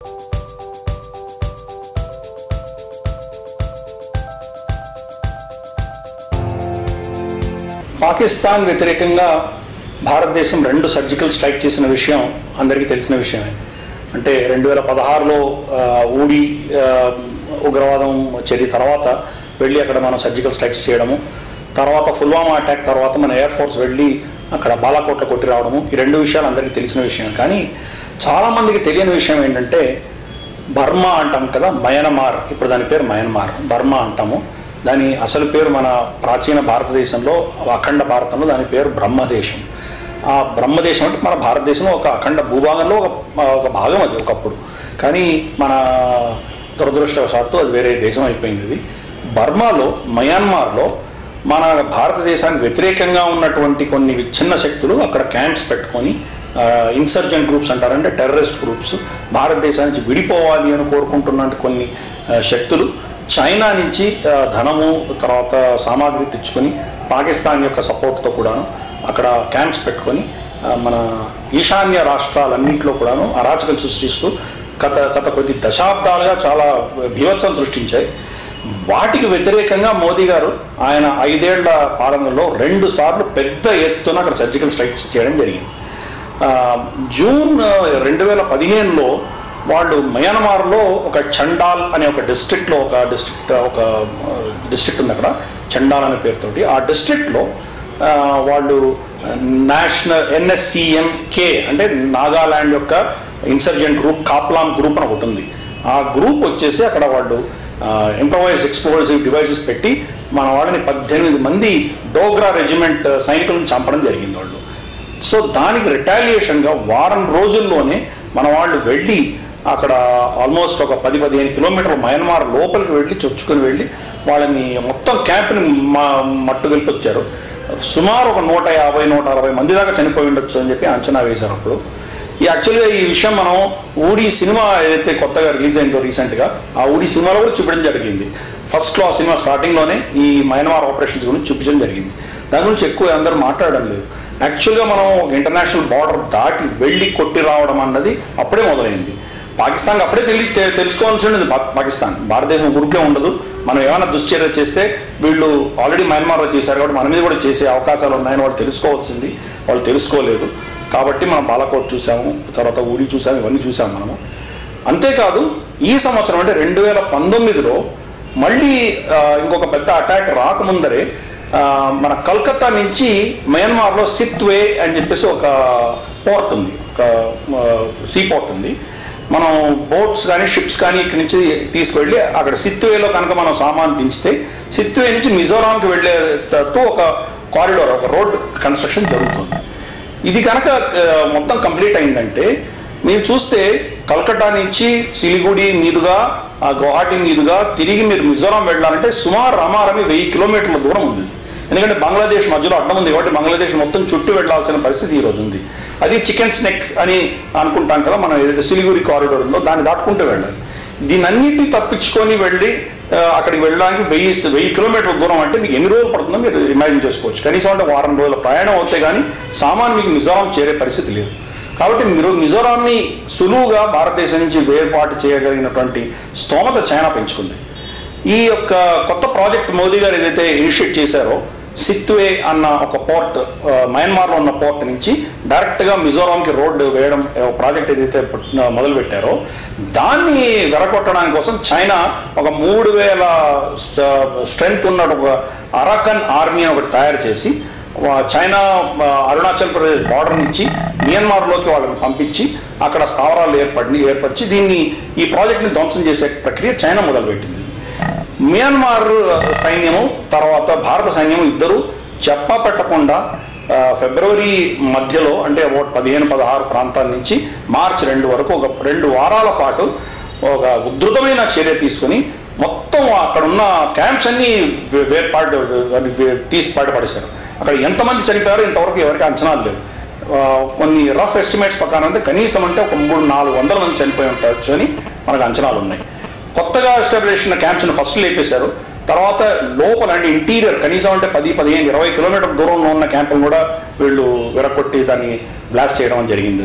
పాకిస్తాన్ వ్యతిరేకంగా భారతదేశం రెండు సర్జికల్ స్ట్రైక్ చేసిన విషయం అందరికీ తెలిసిన విషయమే అంటే రెండు వేల పదహారులో ఊడి ఆ, ఉగ్రవాదం చర్య తర్వాత వెళ్ళి అక్కడ మనం సర్జికల్ స్ట్రైక్స్ చేయడము తర్వాత పుల్వామా అటాక్ తర్వాత మన ఎయిర్ ఫోర్స్ వెళ్ళి అక్కడ బాలాకోట్లో కొట్టి రావడము ఈ రెండు విషయాలు అందరికీ తెలిసిన విషయం కానీ చాలామందికి తెలియని విషయం ఏంటంటే బర్మా అంటాం కదా మయన్మార్ ఇప్పుడు దాని పేరు మయన్మార్ బర్మా అంటాము దాని అసలు పేరు మన ప్రాచీన భారతదేశంలో అఖండ భారతంలో దాని పేరు బ్రహ్మదేశం ఆ బ్రహ్మదేశం అంటే మన భారతదేశంలో ఒక అఖండ భూభాగంలో ఒక ఒక భాగం అది ఒకప్పుడు కానీ మన దురదృష్టవశాత్తు అది వేరే దేశం అయిపోయింది ఇది బర్మాలో మయన్మార్లో మన భారతదేశానికి వ్యతిరేకంగా ఉన్నటువంటి కొన్ని చిన్న శక్తులు అక్కడ క్యాంప్స్ పెట్టుకొని ఇన్సర్జెంట్ గ్రూప్స్ అంటారంటే టెర్రరిస్ట్ గ్రూప్స్ భారతదేశం నుంచి విడిపోవాలి అని కోరుకుంటున్న కొన్ని ఆ, శక్తులు చైనా నుంచి ఆ, ధనము తర్వాత సామాగ్రి తెచ్చుకొని పాకిస్తాన్ యొక్క సపోర్ట్తో కూడాను అక్కడ క్యాంప్స్ పెట్టుకొని ఆ, మన ఈశాన్య రాష్ట్రాలన్నింటిలో కూడాను అరాచకం సృష్టిస్తూ గత గత కొద్ది దశాబ్దాలుగా చాలా భీవత్సం సృష్టించాయి వాటికి వ్యతిరేకంగా మోదీ గారు ఆయన ఐదేళ్ల పాలనలో రెండు సార్లు పెద్ద ఎత్తున అక్కడ సర్జికల్ స్ట్రైక్స్ చేయడం జరిగింది ఆ, జూన్ రెండు వేల పదిహేనులో వాళ్ళు మయన్మార్లో ఒక చండాల్ అనే ఒక డిస్ట్రిక్ట్లో ఒక డిస్ట్రిక్ట్ ఒక డిస్ట్రిక్ట్ ఉంది అక్కడ చండాల్ అనే పేరుతోటి ఆ డిస్ట్రిక్ట్లో ఆ, వాళ్ళు నేషనల్ ఎన్ఎస్సిఎం కే అంటే నాగాలాండ్ యొక్క ఇన్సర్జెంట్ గ్రూప్ కాప్లాం గ్రూప్ అని ఒకటి ఉంది ఆ గ్రూప్ వచ్చేసి అక్కడ వాళ్ళు ఇంప్రవైజ్ ఎక్స్ప్లోజివ్ డివైసెస్ పెట్టి మన వాళ్ళని పద్దెనిమిది మంది డోగ్రా రెజిమెంట్ సైనికులను చంపడం జరిగింది వాళ్ళు సో దానికి రిటాలియేషన్గా వారం రోజుల్లోనే మన వాళ్ళు వెళ్ళి అక్కడ ఆల్మోస్ట్ ఒక పది పదిహేను కిలోమీటర్ల మయన్మార్ లోపలికి వెళ్ళి చొచ్చుకొని వెళ్ళి వాళ్ళని మొత్తం క్యాంప్ని మా మట్టు గెలిపొచ్చారు సుమారు ఒక నూట యాభై నూట అరవై మంది దాకా చనిపోయి ఉండొచ్చు అని చెప్పి అంచనా వేశారు అప్పుడు ఈ యాక్చువల్గా ఈ విషయం మనం ఊడి సినిమా ఏదైతే కొత్తగా రిలీజ్ అయిందో రీసెంట్గా ఆ ఊడి సినిమాలో కూడా చూపించడం జరిగింది ఫస్ట్లో ఆ సినిమా స్టార్టింగ్లోనే ఈ మయన్మార్ ఆపరేషన్స్ గురించి చూపించడం జరిగింది దాని గురించి ఎక్కువ అందరూ మాట్లాడడం లేదు యాక్చువల్గా మనం ఒక ఇంటర్నేషనల్ బార్డర్ దాటి వెళ్ళి కొట్టి రావడం అన్నది అప్పుడే మొదలైంది పాకిస్తాన్కి అప్పుడే తెలి తె- తెలుసుకోవాల్సి ఉండేది పా- పాకిస్తాన్ భారతదేశం ఊరికే ఉండదు మనం ఏమైనా దుశ్చర్య చేస్తే వీళ్ళు ఆల్రెడీ మయన్మార్లో చేశారు కాబట్టి మన మీద కూడా చేసే అవకాశాలు ఉన్నాయని వాళ్ళు తెలుసుకోవాల్సింది వాళ్ళు తెలుసుకోలేదు కాబట్టి మనం బాలకోట్ చూసాము తర్వాత ఊడి చూసాము ఇవన్నీ చూసాము మనము అంతేకాదు ఈ సంవత్సరం అంటే రెండు వేల పంతొమ్మిదిలో మళ్ళీ ఆ, ఇంకొక పెద్ద అటాక్ రాకముందరే ఆ, మన కల్కత్తా నుంచి మయన్మార్లో సిత్వే అని చెప్పేసి ఒక పోర్ట్ ఉంది ఒక సీ పోర్ట్ ఉంది మనం బోట్స్ కానీ షిప్స్ కానీ ఇక్కడి నుంచి తీసుకువెళ్ళి అక్కడ సిత్వేలో కనుక మనం సామాన్ దించితే సిత్వే నుంచి మిజోరాంకి వెళ్ళేటట్టు ఒక కారిడోర్ ఒక రోడ్ కన్స్ట్రక్షన్ జరుగుతుంది ఇది కనుక ఆ, మొత్తం కంప్లీట్ అయిందంటే మీరు చూస్తే కల్కట్టా నుంచి సిలిగుడి మీదుగా ఆ గౌహాటి మీదుగా తిరిగి మీరు మిజోరాం వెళ్ళాలంటే సుమారు రమారమి వెయ్యి కిలోమీటర్ల దూరం ఉంది ఎందుకంటే బంగ్లాదేశ్ మధ్యలో అడ్డం ఉంది కాబట్టి బంగ్లాదేశ్ మొత్తం చుట్టూ వెళ్ళాల్సిన పరిస్థితి ఈ రోజు ఉంది అది చికెన్ స్నెక్ అని అనుకుంటాం కదా మనం ఏదైతే సిలిగురి కారిడోర్ ఉందో దాన్ని దాటుకుంటూ వెళ్ళాలి దీన్ని అన్నిటిని తప్పించుకొని వెళ్ళి ఆ, అక్కడికి వెళ్ళడానికి వెయ్యి వెయ్యి కిలోమీటర్ల దూరం అంటే మీకు ఎన్ని రోజులు పడుతుందో మీరు ఇమాజిన్ చేసుకోవచ్చు కనీసం అంటే వారం రోజుల ప్రయాణం అవుతే కానీ సామాన్ మీకు మిజోరాం చేరే పరిస్థితి లేదు కాబట్టి మీరు మిజోరాంని సులువుగా భారతదేశం నుంచి వేరుపాటు చేయగలిగినటువంటి స్తోమత చైనా పెంచుకుంది ఈ యొక్క కొత్త ప్రాజెక్ట్ మోదీ గారు ఏదైతే ఇనిషియేట్ చేశారో సిత్వే అన్న ఒక పోర్ట్ ఆ, మయన్మార్లో ఉన్న పోర్ట్ నుంచి డైరెక్ట్గా మిజోరాంకి రోడ్డు వేయడం ఆ, ప్రాజెక్ట్ ఏదైతే పుట్- మొదలు పెట్టారో దాన్ని వెరగొట్టడానికి కోసం చైనా ఒక మూడు వేల స్ట్రెంగ్త్ ఉన్న ఒక అరాకన్ ఆర్మీ అని ఒకటి తయారు చేసి వా- చైనా ఆ, అరుణాచల్ ప్రదేశ్ బార్డర్ నుంచి మియన్మార్లోకి వాళ్ళని పంపించి అక్కడ స్థావరాలు ఏర్పడి ఏర్పరిచి దీన్ని ఈ ప్రాజెక్ట్ని ధ్వంసం చేసే ప్రక్రియ చైనా మొదలుపెట్టింది మియన్మార్ సైన్యము తర్వాత భారత సైన్యం ఇద్దరు చెప్పా పెట్టకుండా ఆ, ఫిబ్రవరి మధ్యలో అంటే ఒక పదిహేను పదహారు ప్రాంతాల నుంచి మార్చి రెండు వరకు ఒక రెండు వారాల పాటు ఒక ఉధృతమైన చర్య తీసుకొని మొత్తం అక్కడ ఉన్న క్యాంప్స్ అన్ని వే- వేర్పాటు అవి వే- తీసి పాటుపడేశారు అక్కడ ఎంతమంది చనిపోయారో ఇంతవరకు ఎవరికి అంచనాలు లేవు ఆ, కొన్ని రఫ్ ఎస్టిమేట్స్ ప్రకారం అంటే కనీసం అంటే ఒక మూడు నాలుగు వందల మంది చనిపోయి ఉండొచ్చు అని మనకు అంచనాలు ఉన్నాయి కొత్తగా ఎస్టాబ్లిష్ అయిన క్యాంప్స్ని ఫస్ట్ లేపేశారు తర్వాత లోపల అంటే ఇంటీరియర్ కనీసం అంటే పది పదిహేను ఇరవై కిలోమీటర్ దూరంలో ఉన్న క్యాంపులు కూడా వీళ్ళు విరగొట్టి దాన్ని బ్లాస్ట్ చేయడం జరిగింది అది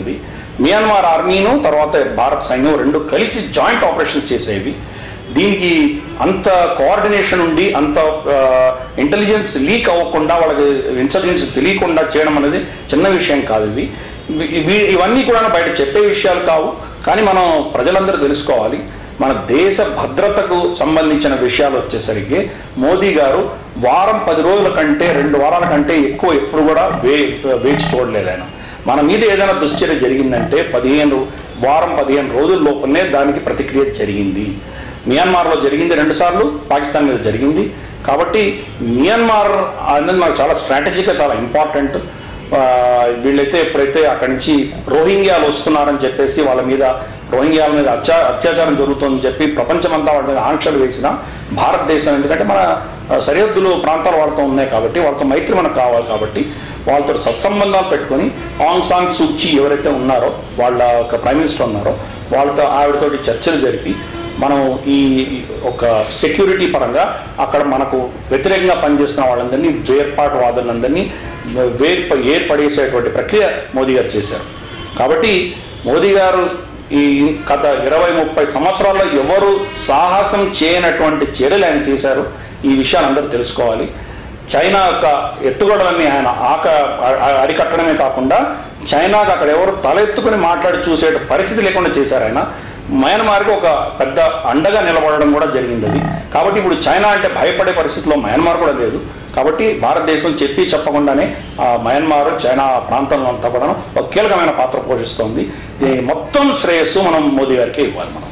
మియాన్మార్ ఆర్మీను తర్వాత భారత్ సైన్యం రెండు కలిసి జాయింట్ ఆపరేషన్స్ చేసేవి దీనికి అంత కోఆర్డినేషన్ ఉండి అంత ఇంటెలిజెన్స్ లీక్ అవ్వకుండా వాళ్ళకి ఇన్సల్టెన్స్ తెలియకుండా చేయడం అనేది చిన్న విషయం కాదు ఇవి ఇవి- ఇవన్నీ కూడా బయట చెప్పే విషయాలు కావు కానీ మనం ప్రజలందరూ తెలుసుకోవాలి మన దేశ భద్రతకు సంబంధించిన విషయాలు వచ్చేసరికి మోదీ గారు వారం పది రోజుల కంటే రెండు వారాల కంటే ఎక్కువ ఎప్పుడు కూడా వే వేచి చూడలేదు ఆయన మన మీద ఏదైనా దుశ్చర్య జరిగిందంటే పదిహేను వారం పదిహేను రోజుల లోపలనే దానికి ప్రతిక్రియ జరిగింది మియాన్మార్లో జరిగింది రెండుసార్లు పాకిస్తాన్ మీద జరిగింది కాబట్టి మియాన్మార్ అనేది నాకు చాలా స్ట్రాటజీగా చాలా ఇంపార్టెంట్ ఆ, వీళ్ళైతే ఎప్పుడైతే అక్కడి నుంచి రోహింగ్యాలు వస్తున్నారని చెప్పేసి వాళ్ళ మీద రోహింగ్యాల మీద అత్యా అత్యాచారం జరుగుతుందని చెప్పి ప్రపంచమంతా వాళ్ళ మీద ఆంక్షలు వేసిన భారతదేశం ఎందుకంటే మన ఆ, సరిహద్దులు ప్రాంతాలు వాళ్ళతో ఉన్నాయి కాబట్టి వాళ్ళతో మైత్రి మనకు కావాలి కాబట్టి వాళ్ళతో సత్సంబంధాలు పెట్టుకొని ఆంగ్ సాంగ్ సూచి ఎవరైతే ఉన్నారో వాళ్ళ ఒక ప్రైమ్ మినిస్టర్ ఉన్నారో వాళ్ళతో ఆవిడతోటి చర్చలు జరిపి మనం ఈ ఒక సెక్యూరిటీ పరంగా అక్కడ మనకు వ్యతిరేకంగా పనిచేస్తున్న వాళ్ళందరినీ వేర్పాటు వాదులందరినీ వేర్ప ఏర్పడేసేటువంటి ప్రక్రియ మోదీ గారు చేశారు కాబట్టి మోదీ గారు ఈ గత ఇరవై ముప్పై సంవత్సరాల్లో ఎవరు సాహసం చేయనటువంటి చర్యలు ఆయన చేశారు ఈ విషయాలు అందరూ తెలుసుకోవాలి చైనా యొక్క ఎత్తుగడలన్నీ ఆయన ఆక అ- అరికట్టడమే కాకుండా చైనాకు అక్కడ ఎవరు తల ఎత్తుకుని మాట్లాడి చూసే పరిస్థితి లేకుండా చేశారు ఆయన మయన్మార్కి ఒక పెద్ద అండగా నిలబడడం కూడా జరిగింది అది కాబట్టి ఇప్పుడు చైనా అంటే భయపడే పరిస్థితిలో మయన్మార్ కూడా లేదు కాబట్టి భారతదేశం చెప్పి చెప్పకుండానే ఆ మయన్మార్ చైనా ప్రాంతంలో అంతా కూడా ఒక కీలకమైన పాత్ర పోషిస్తోంది ఈ మొత్తం శ్రేయస్సు మనం మోదీ గారికి ఇవ్వాలి మనం